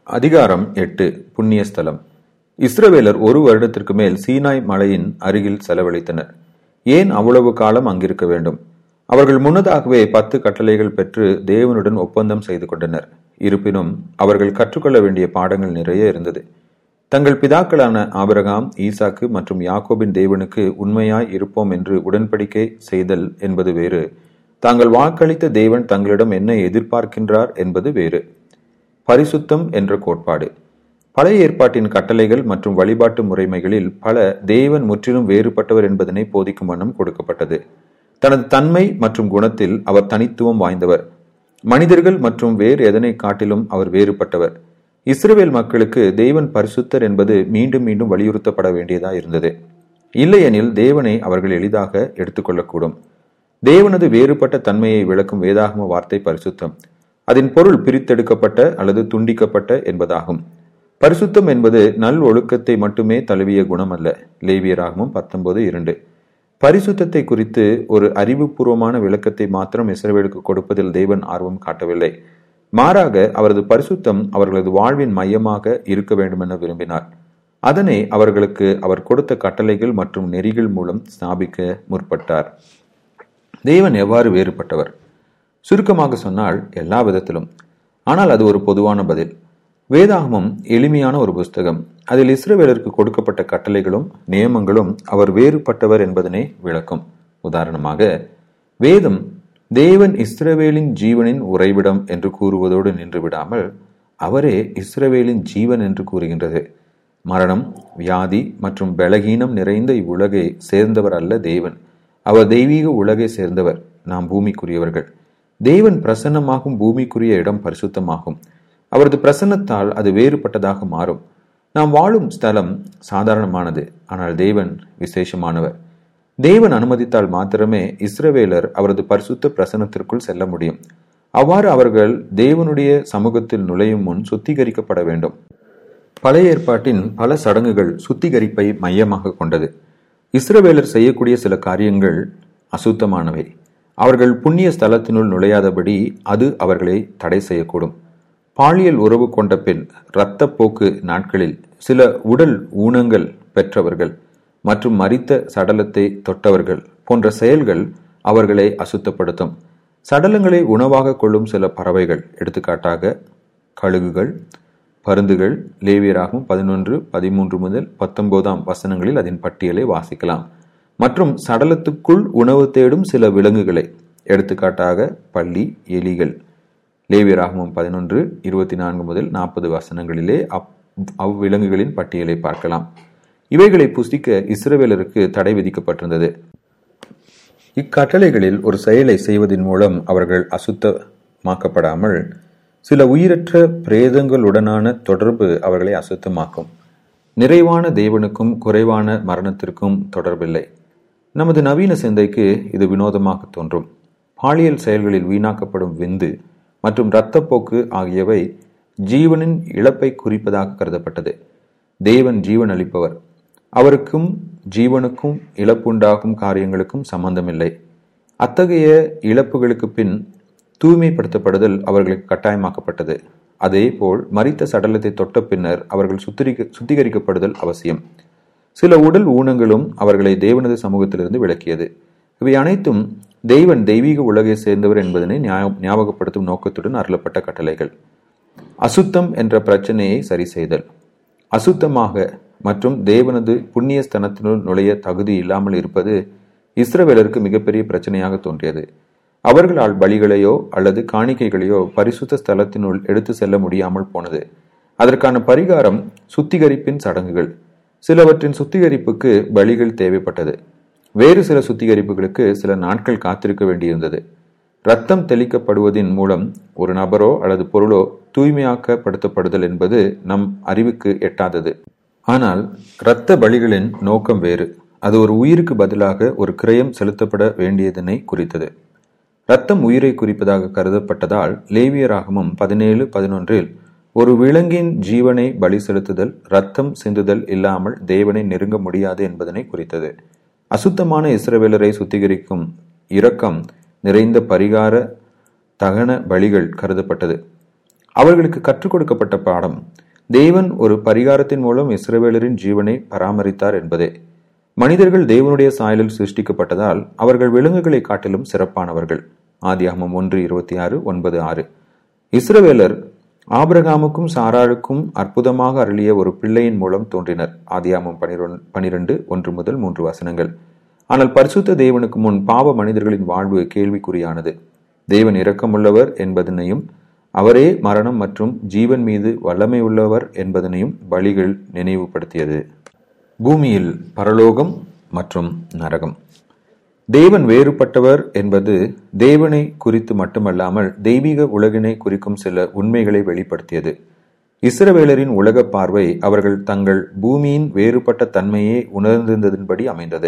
அதிகாரம் எட்டு புண்ணியஸ்தலம் இஸ்ரவேலர் ஒரு வருடத்திற்கு மேல் சீனாய் மலையின் அருகில் செலவழித்தனர் ஏன் அவ்வளவு காலம் அங்கிருக்க வேண்டும் அவர்கள் முன்னதாகவே பத்து கட்டளைகள் பெற்று தேவனுடன் ஒப்பந்தம் செய்து கொண்டனர் இருப்பினும் அவர்கள் கற்றுக்கொள்ள வேண்டிய பாடங்கள் நிறைய இருந்தது தங்கள் பிதாக்களான ஆபிரகாம் ஈசாக்கு மற்றும் யாக்கோபின் தேவனுக்கு உண்மையாய் இருப்போம் என்று உடன்படிக்கை செய்தல் என்பது வேறு தாங்கள் வாக்களித்த தேவன் தங்களிடம் என்ன எதிர்பார்க்கின்றார் என்பது வேறு பரிசுத்தம் என்ற கோட்பாடு பழைய ஏற்பாட்டின் கட்டளைகள் மற்றும் வழிபாட்டு முறைமைகளில் பல தேவன் முற்றிலும் வேறுபட்டவர் என்பதனை போதிக்கும் வண்ணம் கொடுக்கப்பட்டது தனது தன்மை மற்றும் குணத்தில் அவர் தனித்துவம் வாய்ந்தவர் மனிதர்கள் மற்றும் வேறு எதனை காட்டிலும் அவர் வேறுபட்டவர் இஸ்ரவேல் மக்களுக்கு தேவன் பரிசுத்தர் என்பது மீண்டும் மீண்டும் வலியுறுத்தப்பட வேண்டியதா இருந்தது இல்லையெனில் தேவனை அவர்கள் எளிதாக எடுத்துக்கொள்ளக்கூடும் தேவனது வேறுபட்ட தன்மையை விளக்கும் வேதாகம வார்த்தை பரிசுத்தம் அதன் பொருள் பிரித்தெடுக்கப்பட்ட அல்லது துண்டிக்கப்பட்ட என்பதாகும் பரிசுத்தம் என்பது நல் ஒழுக்கத்தை மட்டுமே தழுவிய குணம் அல்ல லேவியராகமும் பத்தொன்பது இரண்டு பரிசுத்தத்தை குறித்து ஒரு அறிவுபூர்வமான விளக்கத்தை மாத்திரம் இஸ்ரவேலுக்கு கொடுப்பதில் தேவன் ஆர்வம் காட்டவில்லை மாறாக அவரது பரிசுத்தம் அவர்களது வாழ்வின் மையமாக இருக்க வேண்டுமென விரும்பினார் அதனை அவர்களுக்கு அவர் கொடுத்த கட்டளைகள் மற்றும் நெறிகள் மூலம் ஸ்தாபிக்க முற்பட்டார் தேவன் எவ்வாறு வேறுபட்டவர் சுருக்கமாக சொன்னால் எல்லா விதத்திலும் ஆனால் அது ஒரு பொதுவான பதில் வேதாகமம் எளிமையான ஒரு புஸ்தகம் அதில் இஸ்ரவேலருக்கு கொடுக்கப்பட்ட கட்டளைகளும் நியமங்களும் அவர் வேறுபட்டவர் என்பதனை விளக்கும் உதாரணமாக வேதம் தேவன் இஸ்ரவேலின் ஜீவனின் உறைவிடம் என்று கூறுவதோடு நின்று விடாமல் அவரே இஸ்ரவேலின் ஜீவன் என்று கூறுகின்றது மரணம் வியாதி மற்றும் பலகீனம் நிறைந்த இவ்வுலகை சேர்ந்தவர் அல்ல தேவன் அவர் தெய்வீக உலகை சேர்ந்தவர் நாம் பூமிக்குரியவர்கள் தேவன் பிரசன்னமாகும் பூமிக்குரிய இடம் பரிசுத்தமாகும் அவரது பிரசன்னத்தால் அது வேறுபட்டதாக மாறும் நாம் வாழும் ஸ்தலம் சாதாரணமானது ஆனால் தேவன் விசேஷமானவர் தேவன் அனுமதித்தால் மாத்திரமே இஸ்ரவேலர் அவரது பரிசுத்த பிரசனத்திற்குள் செல்ல முடியும் அவ்வாறு அவர்கள் தேவனுடைய சமூகத்தில் நுழையும் முன் சுத்திகரிக்கப்பட வேண்டும் பழைய ஏற்பாட்டின் பல சடங்குகள் சுத்திகரிப்பை மையமாக கொண்டது இஸ்ரவேலர் செய்யக்கூடிய சில காரியங்கள் அசுத்தமானவை அவர்கள் புண்ணிய ஸ்தலத்தினுள் நுழையாதபடி அது அவர்களை தடை செய்யக்கூடும் பாலியல் உறவு கொண்ட பெண் இரத்தப்போக்கு நாட்களில் சில உடல் ஊனங்கள் பெற்றவர்கள் மற்றும் மரித்த சடலத்தை தொட்டவர்கள் போன்ற செயல்கள் அவர்களை அசுத்தப்படுத்தும் சடலங்களை உணவாக கொள்ளும் சில பறவைகள் எடுத்துக்காட்டாக கழுகுகள் பருந்துகள் லேவியராகவும் பதினொன்று பதிமூன்று முதல் பத்தொன்பதாம் வசனங்களில் அதன் பட்டியலை வாசிக்கலாம் மற்றும் சடலத்துக்குள் உணவு தேடும் சில விலங்குகளை எடுத்துக்காட்டாக பள்ளி எலிகள் லேவியராகமும் பதினொன்று இருபத்தி நான்கு முதல் நாற்பது வசனங்களிலே அப் அவ்விலங்குகளின் பட்டியலை பார்க்கலாம் இவைகளை புசிக்க இஸ்ரவேலருக்கு தடை விதிக்கப்பட்டிருந்தது இக்கட்டளைகளில் ஒரு செயலை செய்வதன் மூலம் அவர்கள் அசுத்தமாக்கப்படாமல் சில உயிரற்ற பிரேதங்களுடனான தொடர்பு அவர்களை அசுத்தமாக்கும் நிறைவான தேவனுக்கும் குறைவான மரணத்திற்கும் தொடர்பில்லை நமது நவீன சிந்தைக்கு இது வினோதமாக தோன்றும் பாலியல் செயல்களில் வீணாக்கப்படும் விந்து மற்றும் இரத்தப்போக்கு ஆகியவை ஜீவனின் இழப்பை குறிப்பதாக கருதப்பட்டது தேவன் ஜீவன் அளிப்பவர் அவருக்கும் ஜீவனுக்கும் இழப்புண்டாகும் காரியங்களுக்கும் சம்பந்தமில்லை அத்தகைய இழப்புகளுக்கு பின் தூய்மைப்படுத்தப்படுதல் அவர்களுக்கு கட்டாயமாக்கப்பட்டது அதேபோல் மரித்த சடலத்தை தொட்ட பின்னர் அவர்கள் சுத்திரிக்க சுத்திகரிக்கப்படுதல் அவசியம் சில உடல் ஊனங்களும் அவர்களை தேவனது சமூகத்திலிருந்து விளக்கியது இவை அனைத்தும் தெய்வன் தெய்வீக உலகை சேர்ந்தவர் என்பதனை ஞாபகப்படுத்தும் நோக்கத்துடன் அருளப்பட்ட கட்டளைகள் அசுத்தம் என்ற பிரச்சனையை சரி செய்தல் அசுத்தமாக மற்றும் தேவனது புண்ணிய ஸ்தனத்தினுள் நுழைய தகுதி இல்லாமல் இருப்பது இஸ்ரவேலருக்கு மிகப்பெரிய பிரச்சனையாக தோன்றியது அவர்களால் பலிகளையோ அல்லது காணிக்கைகளையோ பரிசுத்த ஸ்தலத்தினுள் எடுத்து செல்ல முடியாமல் போனது அதற்கான பரிகாரம் சுத்திகரிப்பின் சடங்குகள் சிலவற்றின் சுத்திகரிப்புக்கு பலிகள் தேவைப்பட்டது வேறு சில சுத்திகரிப்புகளுக்கு சில நாட்கள் காத்திருக்க வேண்டியிருந்தது ரத்தம் தெளிக்கப்படுவதின் மூலம் ஒரு நபரோ அல்லது பொருளோ தூய்மையாக்கப்படுத்தப்படுதல் என்பது நம் அறிவுக்கு எட்டாதது ஆனால் இரத்த பலிகளின் நோக்கம் வேறு அது ஒரு உயிருக்கு பதிலாக ஒரு கிரயம் செலுத்தப்பட வேண்டியதனை குறித்தது ரத்தம் உயிரை குறிப்பதாக கருதப்பட்டதால் லேவியராகமும் பதினேழு பதினொன்றில் ஒரு விலங்கின் ஜீவனை பலி செலுத்துதல் ரத்தம் சிந்துதல் இல்லாமல் தேவனை நெருங்க முடியாது என்பதனை குறித்தது அசுத்தமான இஸ்ரவேலரை சுத்திகரிக்கும் இரக்கம் நிறைந்த பரிகார தகன பலிகள் கருதப்பட்டது அவர்களுக்கு கற்றுக் கொடுக்கப்பட்ட பாடம் தேவன் ஒரு பரிகாரத்தின் மூலம் இஸ்ரவேலரின் ஜீவனை பராமரித்தார் என்பதே மனிதர்கள் தேவனுடைய சாயலில் சிருஷ்டிக்கப்பட்டதால் அவர்கள் விலங்குகளை காட்டிலும் சிறப்பானவர்கள் ஆதியாகமம் ஒன்று இருபத்தி ஆறு ஒன்பது ஆறு இஸ்ரவேலர் ஆபிரகாமுக்கும் சாராளுக்கும் அற்புதமாக அருளிய ஒரு பிள்ளையின் மூலம் தோன்றினர் ஆதியாமம் பனிரெண்டு ஒன்று முதல் மூன்று வசனங்கள் ஆனால் பரிசுத்த தேவனுக்கு முன் பாவ மனிதர்களின் வாழ்வு கேள்விக்குறியானது தேவன் இரக்கமுள்ளவர் என்பதனையும் அவரே மரணம் மற்றும் ஜீவன் மீது வல்லமை உள்ளவர் என்பதனையும் பலிகள் நினைவுபடுத்தியது பூமியில் பரலோகம் மற்றும் நரகம் தேவன் வேறுபட்டவர் என்பது தேவனை குறித்து மட்டுமல்லாமல் தெய்வீக உலகினை குறிக்கும் சில உண்மைகளை வெளிப்படுத்தியது இஸ்ரவேலரின் உலக பார்வை அவர்கள் தங்கள் பூமியின் வேறுபட்ட தன்மையை உணர்ந்திருந்ததின்படி அமைந்தது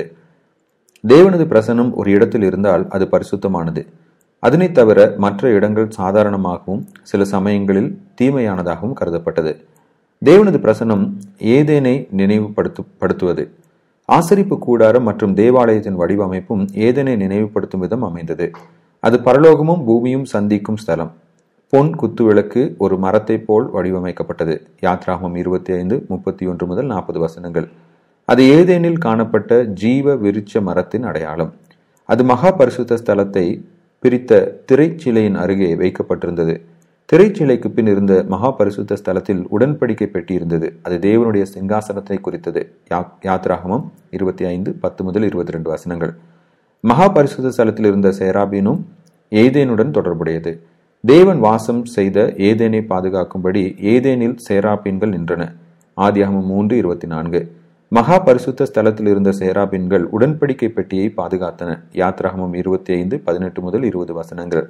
தேவனது பிரசனம் ஒரு இடத்தில் இருந்தால் அது பரிசுத்தமானது அதனை தவிர மற்ற இடங்கள் சாதாரணமாகவும் சில சமயங்களில் தீமையானதாகவும் கருதப்பட்டது தேவனது பிரசனம் ஏதேனை நினைவுபடுத்துவது ஆசரிப்பு கூடாரம் மற்றும் தேவாலயத்தின் வடிவமைப்பும் ஏதனை நினைவுபடுத்தும் விதம் அமைந்தது அது பரலோகமும் பூமியும் சந்திக்கும் ஸ்தலம் பொன் குத்துவிளக்கு ஒரு மரத்தை போல் வடிவமைக்கப்பட்டது யாத்ராகமம் இருபத்தி ஐந்து முப்பத்தி ஒன்று முதல் நாற்பது வசனங்கள் அது ஏதேனில் காணப்பட்ட ஜீவ விருட்ச மரத்தின் அடையாளம் அது மகா பரிசுத்த ஸ்தலத்தை பிரித்த திரைச்சிலையின் அருகே வைக்கப்பட்டிருந்தது திரைச்சிலைக்கு பின் இருந்த மகா பரிசுத்த ஸ்தலத்தில் உடன்படிக்கை பெட்டி இருந்தது அது தேவனுடைய சிங்காசனத்தை குறித்தது யாத்ராகமம் இருபத்தி ஐந்து பத்து முதல் இருபத்தி ரெண்டு வசனங்கள் மகா பரிசுத்த ஸ்தலத்தில் இருந்த சேராபீனும் ஏதேனுடன் தொடர்புடையது தேவன் வாசம் செய்த ஏதேனை பாதுகாக்கும்படி ஏதேனில் சேராபீன்கள் நின்றன ஆதியாகமம் மூன்று இருபத்தி நான்கு மகா பரிசுத்த ஸ்தலத்தில் இருந்த சேராபின்கள் உடன்படிக்கை பெட்டியை பாதுகாத்தன யாத்ராகமம் இருபத்தி ஐந்து பதினெட்டு முதல் இருபது வசனங்கள்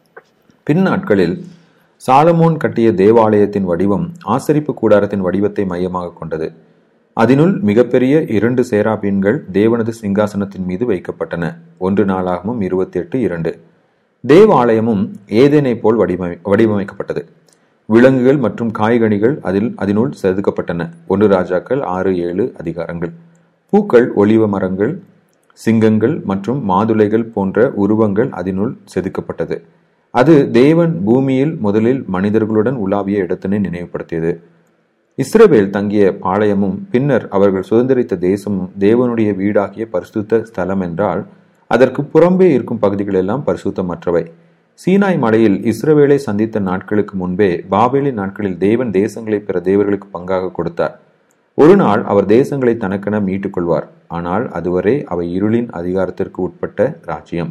பின் நாட்களில் சாலமோன் கட்டிய தேவாலயத்தின் வடிவம் ஆசரிப்பு கூடாரத்தின் வடிவத்தை மையமாக கொண்டது அதனுள் மிகப்பெரிய இரண்டு சேராபீன்கள் தேவனது சிங்காசனத்தின் மீது வைக்கப்பட்டன ஒன்று நாளாகவும் இருபத்தி எட்டு இரண்டு தேவாலயமும் ஏதேனை போல் வடிவமை வடிவமைக்கப்பட்டது விலங்குகள் மற்றும் காய்கனிகள் அதில் அதனுள் செதுக்கப்பட்டன ஒன்று ராஜாக்கள் ஆறு ஏழு அதிகாரங்கள் பூக்கள் ஒளிவ மரங்கள் சிங்கங்கள் மற்றும் மாதுளைகள் போன்ற உருவங்கள் அதனுள் செதுக்கப்பட்டது அது தேவன் பூமியில் முதலில் மனிதர்களுடன் உலாவிய இடத்தினை நினைவுபடுத்தியது இஸ்ரவேல் தங்கிய பாளையமும் பின்னர் அவர்கள் சுதந்திரித்த தேசமும் தேவனுடைய வீடாகிய பரிசுத்த ஸ்தலம் என்றால் அதற்கு புறம்பே இருக்கும் பகுதிகள் எல்லாம் பரிசுத்தமற்றவை சீனாய் மலையில் இஸ்ரவேலை சந்தித்த நாட்களுக்கு முன்பே பாபேலின் நாட்களில் தேவன் தேசங்களை பிற தேவர்களுக்கு பங்காக கொடுத்தார் ஒரு நாள் அவர் தேசங்களை தனக்கென மீட்டுக் கொள்வார் ஆனால் அதுவரை அவை இருளின் அதிகாரத்திற்கு உட்பட்ட ராஜ்யம்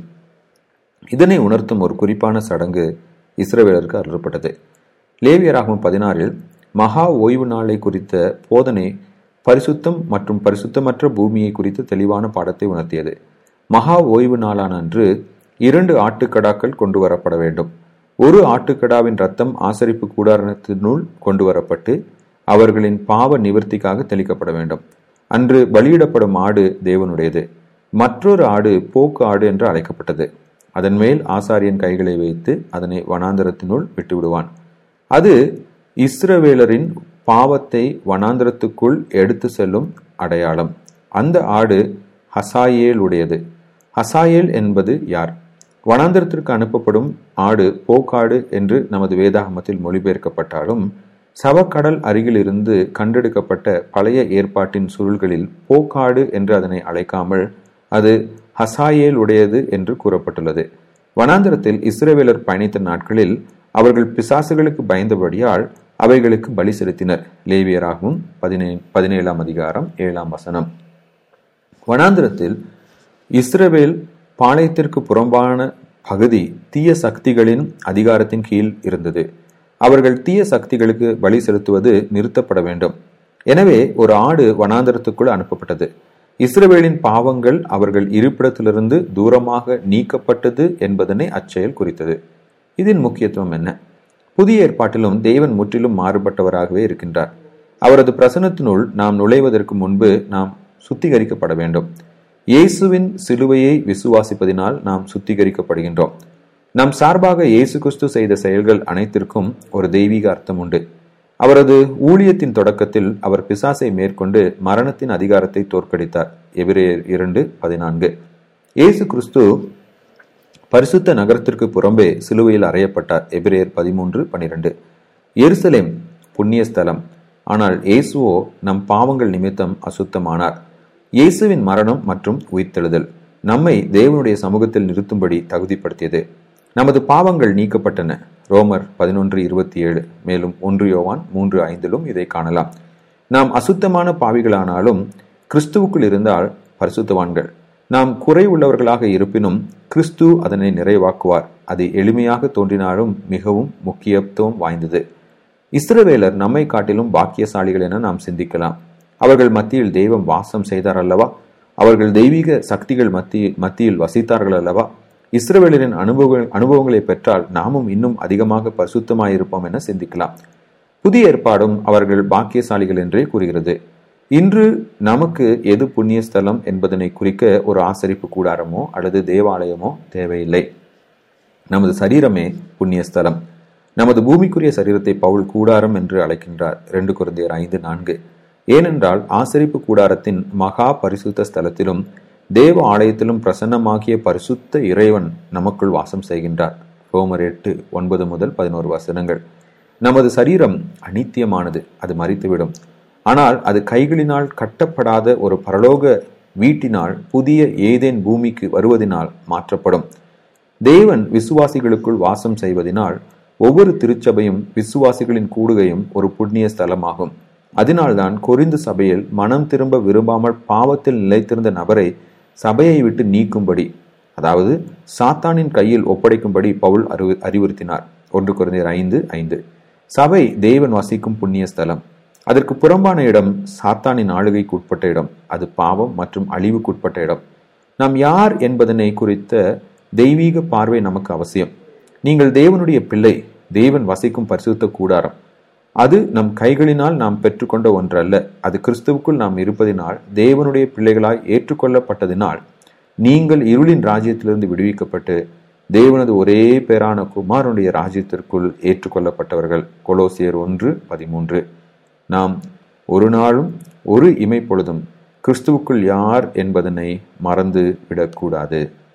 இதனை உணர்த்தும் ஒரு குறிப்பான சடங்கு இஸ்ரவேலருக்கு அருளப்பட்டது லேவியராகும் பதினாறில் மகா ஓய்வு நாளை குறித்த போதனை பரிசுத்தம் மற்றும் பரிசுத்தமற்ற பூமியை குறித்து தெளிவான பாடத்தை உணர்த்தியது மகா ஓய்வு நாளான அன்று இரண்டு ஆட்டுக்கடாக்கள் கொண்டு வரப்பட வேண்டும் ஒரு ஆட்டுக்கடாவின் ரத்தம் ஆசரிப்பு கூடாரத்தினுள் கொண்டு வரப்பட்டு அவர்களின் பாவ நிவர்த்திக்காக தெளிக்கப்பட வேண்டும் அன்று பலியிடப்படும் ஆடு தேவனுடையது மற்றொரு ஆடு போக்கு ஆடு என்று அழைக்கப்பட்டது அதன் மேல் ஆசாரியன் கைகளை வைத்து அதனை வனாந்தரத்தினுள் விட்டுவிடுவான் அது இஸ்ரவேலரின் பாவத்தை வனாந்தரத்துக்குள் எடுத்து செல்லும் அடையாளம் அந்த ஆடு ஹசாயேல் உடையது ஹசாயேல் என்பது யார் வனாந்தரத்திற்கு அனுப்பப்படும் ஆடு போக்காடு என்று நமது வேதாகமத்தில் மொழிபெயர்க்கப்பட்டாலும் சவக்கடல் அருகில் இருந்து கண்டெடுக்கப்பட்ட பழைய ஏற்பாட்டின் சுருள்களில் போக்காடு என்று அதனை அழைக்காமல் அது ஹசாயேல் உடையது என்று கூறப்பட்டுள்ளது வனாந்தரத்தில் இஸ்ரேவேலர் பயணித்த நாட்களில் அவர்கள் பிசாசுகளுக்கு பயந்தபடியால் அவைகளுக்கு பலி செலுத்தினர் லேவியராகவும் பதினே பதினேழாம் அதிகாரம் ஏழாம் வசனம் வனாந்திரத்தில் இஸ்ரவேல் பாளையத்திற்கு புறம்பான பகுதி தீய சக்திகளின் அதிகாரத்தின் கீழ் இருந்தது அவர்கள் தீய சக்திகளுக்கு பலி செலுத்துவது நிறுத்தப்பட வேண்டும் எனவே ஒரு ஆடு வனாந்தரத்துக்குள் அனுப்பப்பட்டது இஸ்ரவேலின் பாவங்கள் அவர்கள் இருப்பிடத்திலிருந்து தூரமாக நீக்கப்பட்டது என்பதனை அச்செயல் குறித்தது இதன் முக்கியத்துவம் என்ன புதிய ஏற்பாட்டிலும் தேவன் முற்றிலும் மாறுபட்டவராகவே இருக்கின்றார் அவரது பிரசனத்தினுள் நாம் நுழைவதற்கு முன்பு நாம் சுத்திகரிக்கப்பட வேண்டும் இயேசுவின் சிலுவையை விசுவாசிப்பதினால் நாம் சுத்திகரிக்கப்படுகின்றோம் நம் சார்பாக இயேசு கிறிஸ்து செய்த செயல்கள் அனைத்திற்கும் ஒரு தெய்வீக அர்த்தம் உண்டு அவரது ஊழியத்தின் தொடக்கத்தில் அவர் பிசாசை மேற்கொண்டு மரணத்தின் அதிகாரத்தை தோற்கடித்தார் எபிரேயர் இரண்டு பதினான்கு இயேசு கிறிஸ்து பரிசுத்த நகரத்திற்கு புறம்பே சிலுவையில் அறையப்பட்டார் எபிரேயர் பதிமூன்று பனிரெண்டு எருசலேம் புண்ணிய ஸ்தலம் ஆனால் இயேசுவோ நம் பாவங்கள் நிமித்தம் அசுத்தமானார் இயேசுவின் மரணம் மற்றும் உயிர்த்தெழுதல் நம்மை தேவனுடைய சமூகத்தில் நிறுத்தும்படி தகுதிப்படுத்தியது நமது பாவங்கள் நீக்கப்பட்டன ரோமர் பதினொன்று இருபத்தி ஏழு மேலும் ஒன்று யோவான் மூன்று ஐந்திலும் இதை காணலாம் நாம் அசுத்தமான பாவிகளானாலும் கிறிஸ்துவுக்குள் இருந்தால் பரிசுத்தவான்கள் நாம் குறை உள்ளவர்களாக இருப்பினும் கிறிஸ்து அதனை நிறைவாக்குவார் அது எளிமையாக தோன்றினாலும் மிகவும் முக்கியத்துவம் வாய்ந்தது இஸ்ரவேலர் நம்மை காட்டிலும் பாக்கியசாலிகள் என நாம் சிந்திக்கலாம் அவர்கள் மத்தியில் தெய்வம் வாசம் செய்தார் அல்லவா அவர்கள் தெய்வீக சக்திகள் மத்தியில் மத்தியில் வசித்தார்கள் அல்லவா இஸ்ரவேலரின் அனுபவ அனுபவங்களை பெற்றால் நாமும் இன்னும் அதிகமாக பரிசுத்தமாயிருப்போம் என சிந்திக்கலாம் புதிய ஏற்பாடும் அவர்கள் பாக்கியசாலிகள் என்றே கூறுகிறது இன்று நமக்கு எது புண்ணிய ஸ்தலம் என்பதனை குறிக்க ஒரு ஆசரிப்பு கூடாரமோ அல்லது தேவாலயமோ தேவையில்லை நமது சரீரமே புண்ணிய ஸ்தலம் நமது பூமிக்குரிய சரீரத்தை பவுல் கூடாரம் என்று அழைக்கின்றார் ரெண்டு குருந்தையர் ஐந்து நான்கு ஏனென்றால் ஆசரிப்பு கூடாரத்தின் மகா பரிசுத்த ஸ்தலத்திலும் தேவ ஆலயத்திலும் பிரசன்னமாகிய பரிசுத்த இறைவன் நமக்குள் வாசம் செய்கின்றார் ரோமர் எட்டு ஒன்பது முதல் பதினோரு வசனங்கள் நமது சரீரம் அனித்தியமானது அது மறித்துவிடும் ஆனால் அது கைகளினால் கட்டப்படாத ஒரு பரலோக வீட்டினால் புதிய ஏதேன் பூமிக்கு வருவதனால் மாற்றப்படும் தேவன் விசுவாசிகளுக்குள் வாசம் செய்வதனால் ஒவ்வொரு திருச்சபையும் விசுவாசிகளின் கூடுகையும் ஒரு புண்ணிய ஸ்தலமாகும் அதனால்தான் கொரிந்து சபையில் மனம் திரும்ப விரும்பாமல் பாவத்தில் நிலைத்திருந்த நபரை சபையை விட்டு நீக்கும்படி அதாவது சாத்தானின் கையில் ஒப்படைக்கும்படி பவுல் அறிவு அறிவுறுத்தினார் ஒன்று குறைந்தர் ஐந்து ஐந்து சபை தேவன் வசிக்கும் புண்ணிய ஸ்தலம் அதற்கு புறம்பான இடம் சாத்தானின் ஆளுகைக்கு உட்பட்ட இடம் அது பாவம் மற்றும் அழிவுக்குட்பட்ட இடம் நாம் யார் என்பதனை குறித்த தெய்வீக பார்வை நமக்கு அவசியம் நீங்கள் தேவனுடைய பிள்ளை தேவன் வசிக்கும் பரிசுத்த கூடாரம் அது நம் கைகளினால் நாம் பெற்றுக்கொண்ட ஒன்றல்ல அது கிறிஸ்துவுக்குள் நாம் இருப்பதினால் தேவனுடைய பிள்ளைகளாய் ஏற்றுக்கொள்ளப்பட்டதினால் நீங்கள் இருளின் ராஜ்யத்திலிருந்து விடுவிக்கப்பட்டு தேவனது ஒரே பேரான குமாரனுடைய ராஜ்யத்திற்குள் ஏற்றுக்கொள்ளப்பட்டவர்கள் கொலோசியர் ஒன்று பதிமூன்று நாம் ஒரு நாளும் ஒரு இமைப்பொழுதும் கிறிஸ்துவுக்குள் யார் என்பதனை மறந்து விடக்கூடாது